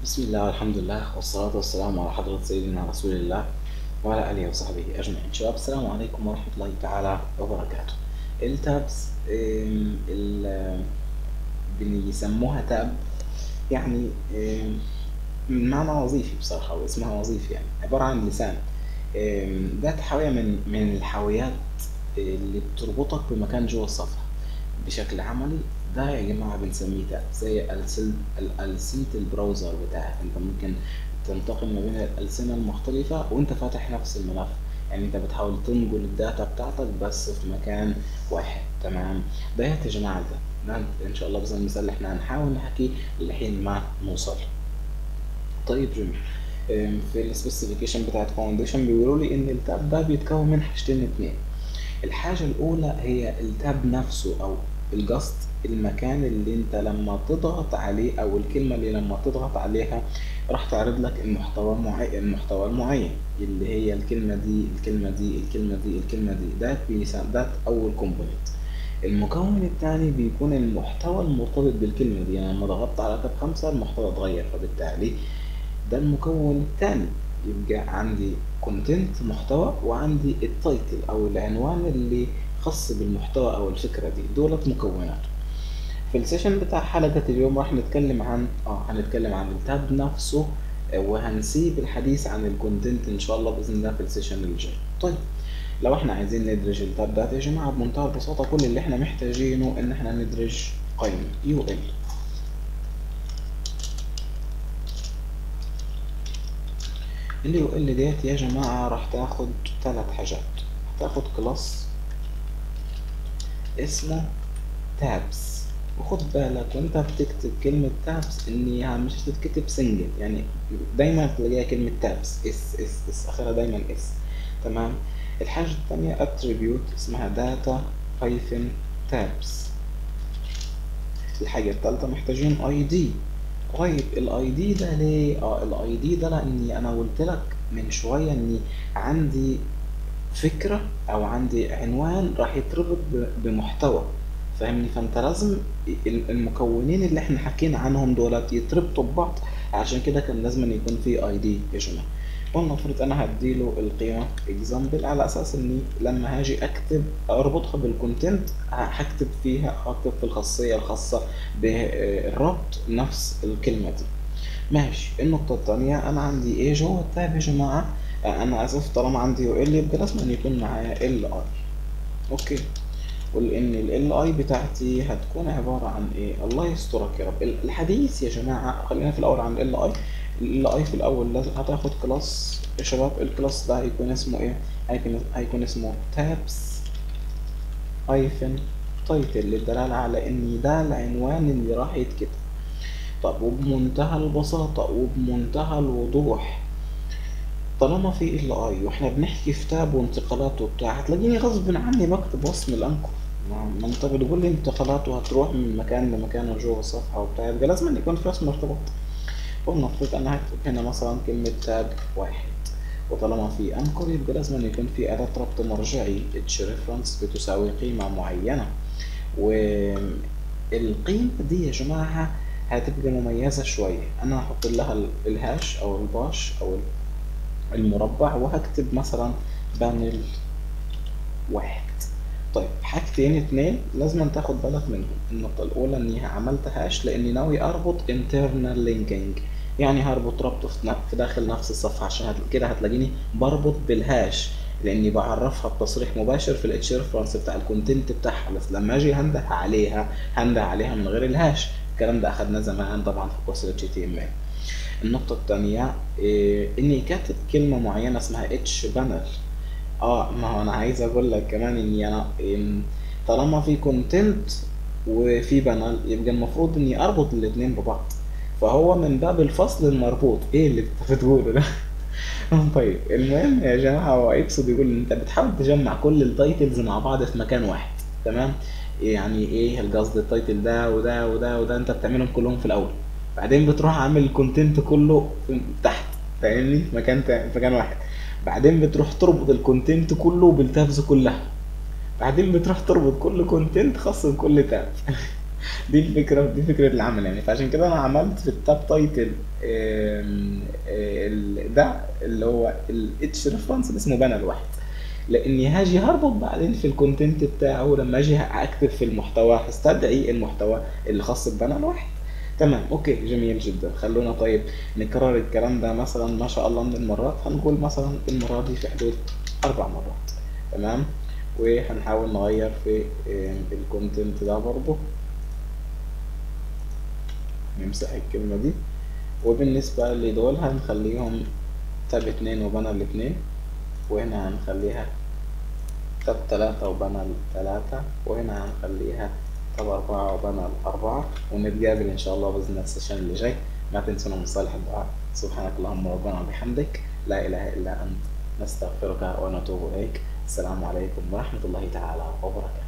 بسم الله والحمد لله والصلاة والسلام على حضرة سيدنا رسول الله وعلى آله وصحبه أجمعين شباب السلام عليكم ورحمة الله تعالى وبركاته التابس آم، ال- بيسموها تاب يعني آم، من معنى وظيفي بصراحة واسمها وظيفي يعني عبارة عن لسان آم، ده حاوية من من الحاويات اللي بتربطك بمكان جوه الصفحة بشكل عملي ده يا جماعة بنسميه تاب زي ألسن- ألسنة البراوزر بتاعك انت ممكن تنتقل ما بين الألسنة المختلفة وانت فاتح نفس الملف يعني انت بتحاول تنقل الداتا بتاعتك بس في مكان واحد تمام ده يا جماعة ده ده ان شاء الله بإذن المثال اللي احنا هنحاول نحكي لحين ما نوصل طيب جميل أم، في السبيسيفيكيشن بتاعت فاونديشن بيقولوا لي ان التاب ده بيتكون من حاجتين اتنين الحاجة الأولى هي التاب نفسه أو الجاست المكان اللي أنت لما تضغط عليه أو الكلمة اللي لما تضغط عليها راح تعرض لك المحتوى المعين المحتوى المعين اللي هي الكلمة دي الكلمة دي الكلمة دي الكلمة دي ده بيسا- ده أول كومبوننت المكون الثاني بيكون المحتوى المرتبط بالكلمة دي يعني لما ضغطت على تاب خمسة المحتوى اتغير فبالتالي ده المكون الثاني يبقى عندي كونتنت محتوى وعندي التايتل او العنوان اللي خاص بالمحتوى او الفكره دي دولت مكونات في السيشن بتاع حلقه اليوم راح نتكلم عن اه هنتكلم عن التاب نفسه آه، وهنسيب الحديث عن الكونتنت ان شاء الله باذن الله في السيشن اللي جاي طيب لو احنا عايزين ندرج التاب ده يا جماعه بمنتهى البساطه كل اللي احنا محتاجينه ان احنا ندرج قائمه يو ال اللي يو ال ديت يا جماعة راح تاخد ثلاث حاجات هتاخد كلاس اسمه تابس وخد بالك وانت بتكتب كلمة تابس ان هي مش هتتكتب سنجل يعني دايما تلاقيها كلمة تابس اس اس اس اخرها دايما اس تمام الحاجة التانية اتريبيوت اسمها داتا بايثون تابس الحاجة التالتة محتاجين اي دي طيب الاي دي ده ليه؟ اه الاي دي ده لاني انا قلت لك من شوية اني عندي فكرة او عندي عنوان راح يتربط ب- بمحتوى فاهمني فانت لازم ال- المكونين اللي احنا حكينا عنهم دولت يتربطوا ببعض عشان كده كان لازم أن يكون في اي دي يا جماعة ولنفرض انا هديله القيمة اكزامبل على اساس اني لما هاجي اكتب اربطها بالكونتنت هكتب فيها هكتب في الخاصية الخاصة بالربط نفس الكلمة دي ماشي النقطة التانية أنا عندي إيه جوه التاب يا جماعة آه، أنا آسف طالما عندي يو ال يبقى لازم أن يكون معايا ال اي أوكي ولأن ال اي بتاعتي هتكون عبارة عن إيه الله يسترك يا رب ال- الحديث يا جماعة خلينا في الأول عن ال اي ال اي في الأول لازم هتاخد كلاس يا شباب الكلاس ده هيكون اسمه إيه هيكون هيكون اسمه تابس هايفن تايتل للدلالة على إن ده العنوان اللي راح يتكتب طب وبمنتهى البساطة وبمنتهى الوضوح طالما في ال اي واحنا بنحكي في تاب وانتقالات وبتاع هتلاقيني غصب عني بكتب وصم الانكر ما ما انت بتقول لي انتقالات وهتروح من مكان لمكان وجوه الصفحة وبتاع يبقى لازم أن يكون في وصم ارتباط ولنفرض انا هكتب هنا مثلا كلمة تاب واحد وطالما في انكر يبقى لازم أن يكون في أداة ربط مرجعي اتش ريفرنس بتساوي قيمة معينة والقيمة دي يا جماعة هتبقى مميزة شوية أنا هحط لها ال- الهاش أو الباش أو المربع وهكتب مثلا بانل واحد طيب حاجتين اتنين لازم تاخد بالك منهم النقطة الأولى إني عملت هاش لأني ناوي أربط internal linking يعني هربط ربط في ن- في داخل نفس الصفحة عشان هت- كده هتلاقيني بربط بالهاش لأني بعرفها بتصريح مباشر في الاتش ريفرنس بتاع الكونتنت بتاعها بس لما أجي هنده عليها هنده عليها من غير الهاش الكلام ده أخدناه زمان طبعا في كورس ال HTML النقطة التانية إيه إني كاتب كلمة معينة اسمها اتش بانل اه ما هو انا عايز اقول لك كمان اني انا إن طالما في كونتنت وفي بانل يبقى المفروض اني اربط الاتنين ببعض فهو من باب الفصل المربوط ايه اللي انت بتقوله ده طيب المهم يا جماعه هو يقصد يقول ان انت بتحاول تجمع كل التايتلز مع بعض في مكان واحد تمام يعني ايه القصد التايتل ده وده وده وده انت بتعملهم كلهم في الاول بعدين بتروح عامل الكونتنت كله في- تحت فاهمني في مكان تا- في مكان واحد بعدين بتروح تربط الكونتنت كله بالتابز كلها بعدين بتروح تربط كل كونتنت خاص بكل تاب دي الفكرة دي فكرة العمل يعني فعشان كده انا عملت في التاب تايتل آم، ال- ده اللي هو الاتش ريفرنس اللي اسمه بانر واحد لاني هاجي هربط بعدين في الكونتنت بتاعه لما اجي اكتب في المحتوى هستدعي المحتوى اللي خاص ببانر واحد تمام اوكي جميل جدا خلونا طيب نكرر الكلام ده مثلا ما شاء الله من المرات هنقول مثلا المرة دي في حدود اربع مرات تمام وهنحاول نغير في الكونتنت ده برضه نمسح الكلمة دي وبالنسبة لدول هنخليهم تاب اتنين وبانر اتنين وهنا هنخليها تاب تلاتة وبانر تلاتة وهنا هنخليها تاب أربعة وبانر أربعة ونتقابل إن شاء الله بإذن الله السيشن اللي جاي ما تنسونا من صالح الدعاء سبحانك اللهم ربنا وبحمدك لا إله إلا أنت نستغفرك ونتوب إليك السلام عليكم ورحمة الله تعالى وبركاته